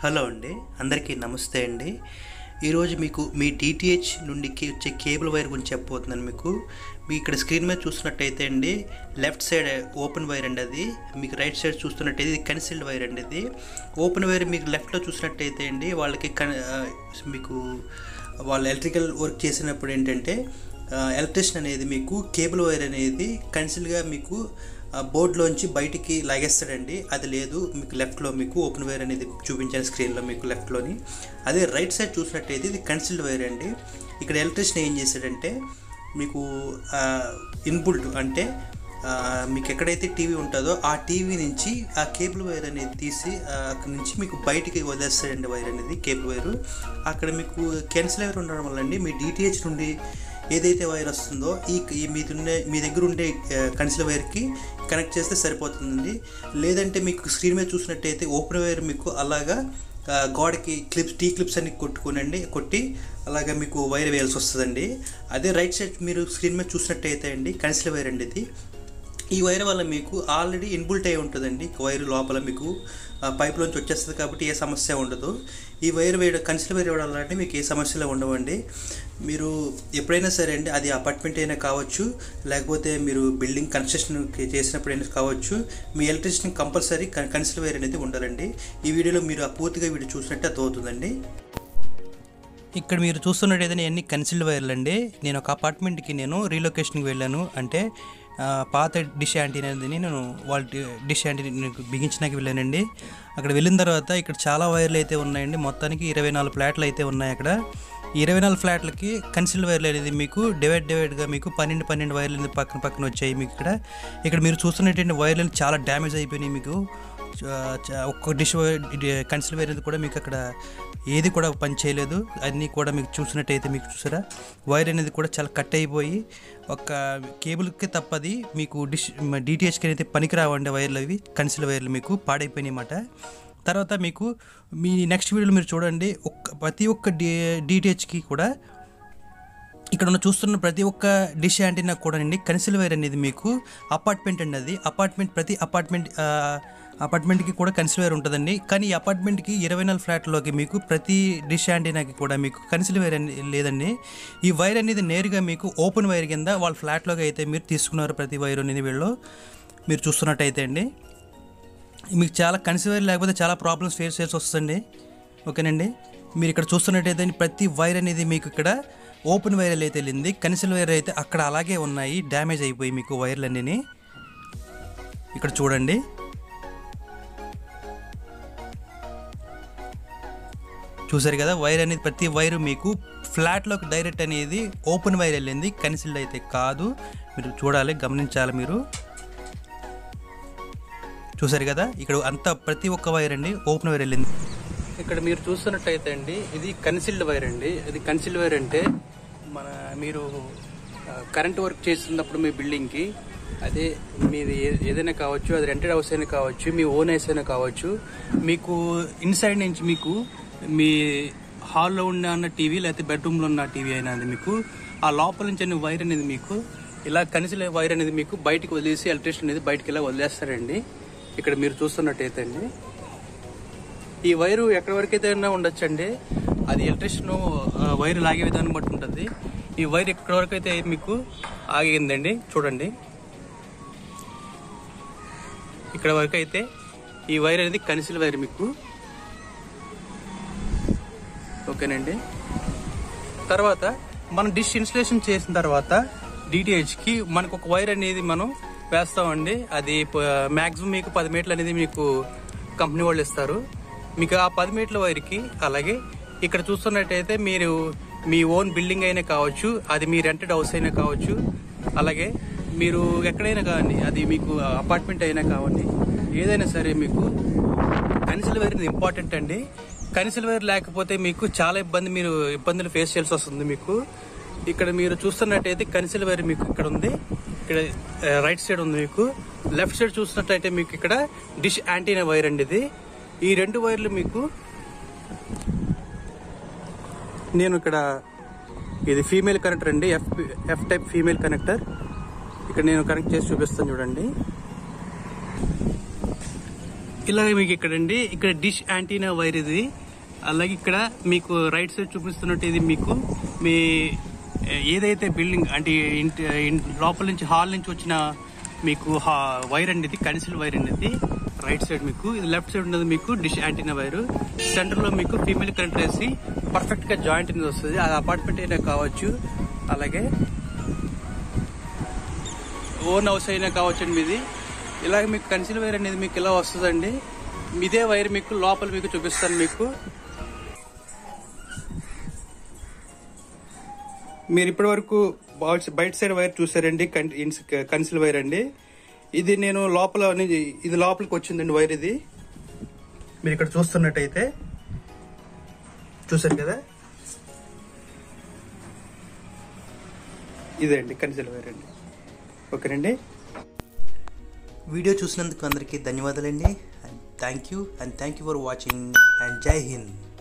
hello అండి అందరికీ నమస్తే అండి ఈరోజు మీకు మీ డిటిహెచ్ నుండి కే- వచ్చే కేబుల్ వైర్ గురించి చెప్పబోతున్నాను మీకు మీ ఇక్కడ స్క్రీన్ మీద చూస్తున్నట్టయితే అండి లెఫ్ట్ సైడ్ ఓపెన్ వైర్ అండి అది మీకు రైట్ సైడ్ చూస్తున్నట్టయితే ఇది కన్సిల్డ్ వైర్ అండి ఇది ఓపెన్ వైర్ మీకు లెఫ్ట్లో చూసినట్టయితే అండి వాళ్ళకి కన్ ఆ, మీకు వాళ్ళు ఎలక్ట్రికల్ వర్క్ చేసినప్పుడు ఏంటంటే ఎలక్ట్రిషియన్ అనేది మీకు కేబుల్ వైర్ అనేది కన్సిల్గా మీకు ఆ బోర్డులోంచి బయటికి లాగేస్తాడండి అది లేదు మీకు లెఫ్ట్లో మీకు ఓపెన్ వైర్ అనేది చూపించాను స్క్రీన్లో మీకు లెఫ్ట్లోని అదే రైట్ సైడ్ చూసినట్టయితే ఇది కన్సిల్డ్ వైర్ అండి ఇక్కడ ఎలక్ట్రిషియన్ ఏం చేశాడంటే మీకు ఇన్బుల్ట్ అంటే ఆ, మీకు ఎక్కడైతే టీవీ ఉంటుందో ఆ టీవీ నుంచి ఆ కేబుల్ వైర్ అనేది తీసి ఆ, అక్కడ నుంచి మీకు బయటికి వదిలేస్తాడండి వైర్ అనేది కేబుల్ వైర్ అక్కడ మీకు కెన్సిల్ వైర్ ఉండడం వల్ల అండి మీ డిటిహెచ్ నుండి ఏదైతే వైర్ వస్తుందో ఈ ఈ మీ ఉండే మీ దగ్గర ఉండే కన్సిల్ వైర్కి కనెక్ట్ చేస్తే సరిపోతుందండి లేదంటే మీకు స్క్రీన్ మీద చూసినట్టయితే ఓపెన్ వైర్ మీకు అలాగా ఆ, గోడకి క్లిప్స్ టీ క్లిప్స్ అన్ని కొట్టుకోనండి కొట్టి అలాగా మీకు వైర్ వేయాల్సి వస్తుందండి అదే రైట్ సైడ్ మీరు స్క్రీన్ మీద చూసినట్టయితే అండి కన్సిల్ వైర్ అండి ఇది ఈ వైర్ వల్ల మీకు ఆల్రెడీ ఇన్బుల్ట్ అయి ఉంటుందండి వైర్ లోపల మీకు పైప్లోంచి వచ్చేస్తుంది కాబట్టి ఏ సమస్య ఉండదు ఈ వైర్ వేయడం కన్సిల్ వైర్ వేయడం వల్ల అంటే మీకు ఏ సమస్యలు ఉండవండి మీరు ఎప్పుడైనా సరే అండి అది అపార్ట్మెంట్ అయినా కావచ్చు లేకపోతే మీరు బిల్డింగ్ కన్స్ట్రక్షన్ చేసినప్పుడైనా కావచ్చు మీ ఎలక్ట్రిసిటీ కంపల్సరీ కన్సిల్ వైర్ అనేది ఉండాలండి ఈ వీడియోలో మీరు ఆ పూర్తిగా వీడియో చూసినట్టు అర్థమవుతుందండి ఇక్కడ మీరు చూస్తున్నట్టయితే అన్ని కన్సిల్డ్ వైర్లు అండి నేను ఒక అపార్ట్మెంట్కి నేను రీలొకేషన్కి వెళ్ళాను అంటే ఆ, పాత డిష్ యాంటీనాని నేను వాళ్ళ డిష్ యాంటీనా బిగించడానికి వెళ్ళానండి అక్కడ వెళ్ళిన తర్వాత ఇక్కడ చాలా వైర్లు అయితే ఉన్నాయండి మొత్తానికి ఇరవై నాలుగు ఫ్లాట్లు అయితే ఉన్నాయి అక్కడ ఈ ఇరవై నాలుగు ఫ్లాట్లకి కన్సిల్ వైర్లు అనేది మీకు డివైడ్ డివైడ్గా మీకు పన్నెండు పన్నెండు వైర్లు అనేది పక్కన పక్కన వచ్చాయి మీకు ఇక్కడ ఇక్కడ మీరు చూస్తున్నటువంటి వైర్లు చాలా డ్యామేజ్ అయిపోయినాయి మీకు చా- చా- ఒక్క డిష్ కన్సిల్ వైర్ అనేది కూడా మీకు అక్కడ ఏది కూడా పని చేయలేదు అన్నీ కూడా మీకు చూసినట్టయితే మీకు చూసారా వైర్ అనేది కూడా చాలా కట్ అయిపోయి ఒక కేబుల్కి తప్పది మీకు డిష్ డిటిహెచ్కి అయితే పనికి రావండి వైర్లు అవి కన్సిల్ వైర్లు మీకు పాడైపోయినాయి అన్నమాట తర్వాత మీకు మీ నెక్స్ట్ వీడియోలో మీరు చూడండి ఒక్క ప్రతి ఒక్క డి డిటిహెచ్కి కూడా ఇక్కడ ఉన్న చూస్తున్న ప్రతి ఒక్క డిష్ యాంటీనా కూడా అండి కన్సిల్ వైర్ అనేది మీకు అపార్ట్మెంట్ అండి అది అపార్ట్మెంట్ ప్రతి అపార్ట్మెంట్ ఆ, అపార్ట్మెంట్కి కూడా కన్సిల్ వైర్ ఉంటుందండి కానీ ఈ అపార్ట్మెంట్కి ఇరవై నాలుగు ఫ్లాట్లోకి మీకు ప్రతి డిష్ యాంటీనాకి కూడా మీకు కన్సిల్ వైర్ అనేది లేదండి ఈ వైర్ అనేది నేరుగా మీకు ఓపెన్ వైర్ కింద వాళ్ళ ఫ్లాట్లోకి అయితే మీరు తీసుకున్నారు ప్రతి వైర్ అనేది వీళ్ళు మీరు చూస్తున్నట్టయితే అండి మీకు చాలా కన్సిల్ వైర్ లేకపోతే చాలా ప్రాబ్లమ్స్ ఫేస్ చేయాల్సి వస్తుంది ఓకేనండి మీరు ఇక్కడ చూస్తున్నట్టయితే ప్రతి వైర్ అనేది మీకు ఇక్కడ ఓపెన్ వైర్ అయితే వెళ్ళింది కన్సిల్ వైర్ అయితే అక్కడ అలాగే ఉన్నాయి డ్యామేజ్ అయిపోయి మీకు వైర్లు అన్నీ ఇక్కడ చూడండి చూసారు కదా వైర్ అనేది ప్రతి వైర్ మీకు ఫ్లాట్లోకి డైరెక్ట్ అనేది ఓపెన్ వైర్ వెళ్ళింది కన్సిల్డ్ అయితే కాదు మీరు చూడాలి గమనించాలి మీరు చూసారు కదా ఇక్కడ అంతా ప్రతి ఒక్క వైర్ అండి ఓపెన్ వైర్ వెళ్ళింది ఇక్కడ మీరు చూస్తున్నట్టయితే అండి ఇది కన్సిల్డ్ వైర్ అండి ఇది కన్సిల్డ్ వైర్ అంటే మన మీరు కరెంట్ వర్క్ చేస్తున్నప్పుడు మీ బిల్డింగ్కి అదే మీది ఏ- ఏదైనా కావచ్చు అది రెంటెడ్ హౌస్ అయినా కావచ్చు మీ ఓన్ హౌస్ అయినా కావచ్చు మీకు ఇన్సైడ్ నుంచి మీకు మీ హాల్లో ఉన్న టీవీ లేకపోతే బెడ్రూమ్లో ఉన్న టీవీ అయినా అది మీకు ఆ లోపల నుంచి అనే వైర్ అనేది మీకు ఇలా కనిసిల వైర్ అనేది మీకు బయటికి వదిలేసి ఎలక్ట్రిసిటీ అనేది బయటికి ఇలా వదిలేస్తారండి ఇక్కడ మీరు చూస్తున్నట్టయితే అండి ఈ వైరు ఎక్కడి వరకు అయితే ఉండొచ్చండి అది ఎలక్ట్రిషియన్ వైర్ లాగే విధానం బట్టి ఉంటుంది ఈ వైర్ ఎక్కడి వరకు అయితే మీకు ఆగిందండి చూడండి ఇక్కడ వరకు అయితే ఈ వైర్ అనేది కన్సిల్ వైర్ మీకు ఓకేనండి తర్వాత మనం డిష్ ఇన్స్టలేషన్ చేసిన తర్వాత డిటిహెచ్ కి మనకు ఒక వైర్ అనేది మనం వేస్తామండి అది మాక్సిమం మీకు పది మీటర్లు అనేది మీకు కంపెనీ వాళ్ళు ఇస్తారు మీకు ఆ పది మీటర్ల వైర్కి అలాగే ఇక్కడ చూస్తున్నట్టయితే మీరు మీ ఓన్ బిల్డింగ్ అయినా కావచ్చు అది మీ రెంటెడ్ హౌస్ అయినా కావచ్చు అలాగే మీరు ఎక్కడైనా కానీ అది మీకు అపార్ట్మెంట్ అయినా కావండి ఏదైనా సరే మీకు కన్సిల్ వైర్ ఇంపార్టెంట్ అండి కన్సిల్ వైర్ లేకపోతే మీకు చాలా ఇబ్బంది మీరు ఇబ్బందులు ఫేస్ చేయాల్సి వస్తుంది మీకు ఇక్కడ మీరు చూస్తున్నట్టయితే కన్సిల్ వైర్ మీకు ఇక్కడ ఉంది ఇక్కడ రైట్ సైడ్ ఉంది మీకు లెఫ్ట్ సైడ్ చూస్తున్నట్టయితే మీకు ఇక్కడ డిష్ యాంటీనా వైర్ అండి ఇది ఈ రెండు వైర్లు మీకు నేను ఇక్కడ ఇది ఫీమేల్ కనెక్టర్ అండి F F type female connector ఇక్కడ నేను కనెక్ట్ చేసి చూపిస్తాను చూడండి ఇలాగే మీకు ఇక్కడండి ఇక్కడ డిష్ యాంటీనా వైర్ ఇది అలాగే ఇక్కడ మీకు రైట్ సైడ్ చూపిస్తున్నట్టు ఇది మీకు మీ ఏ, ఏదైతే బిల్డింగ్ అంటే ఇంటి ఇన్- లోపల నుంచి హాల్ నుంచి వచ్చిన మీకు హా- వైర్ అండి ఇది కన్సిల్ వైర్ అండి ఇది రైట్ సైడ్ మీకు ఇది లెఫ్ట్ సైడ్ ఉన్నది మీకు డిష్ యాంటీనా వైర్ సెంటర్ లో మీకు ఫీమేల్ కరెంట్ వేసి పర్ఫెక్ట్ గా జాయింట్ అనేది వస్తుంది అది అపార్ట్మెంట్ అయినా కావచ్చు అలాగే ఓన్ హౌస్ అయినా కావచ్చండి మీది ఇలాగ మీకు కన్సిల్ వైర్ అనేది మీకు ఇలా వస్తుందండి ఇదే వైర్ మీకు లోపల మీకు చూపిస్తాను మీకు మీరు ఇప్పటి వరకు బయట సైడ్ వైర్ చూసారండి కన్సిల్ వైర్ అండి ఇది నేను లోపల నుంచి ఇది లోపలికి వచ్చిందండి వైర్ ఇది మీరు ఇక్కడ చూస్తున్నట్టయితే చూసారు కదా ఇదే అండి కన్సిల్ వైర్ అండి ఓకేనండి వీడియో చూసినందుకు అందరికీ ధన్యవాదాలండి thank you and thank you for watching and జై హింద్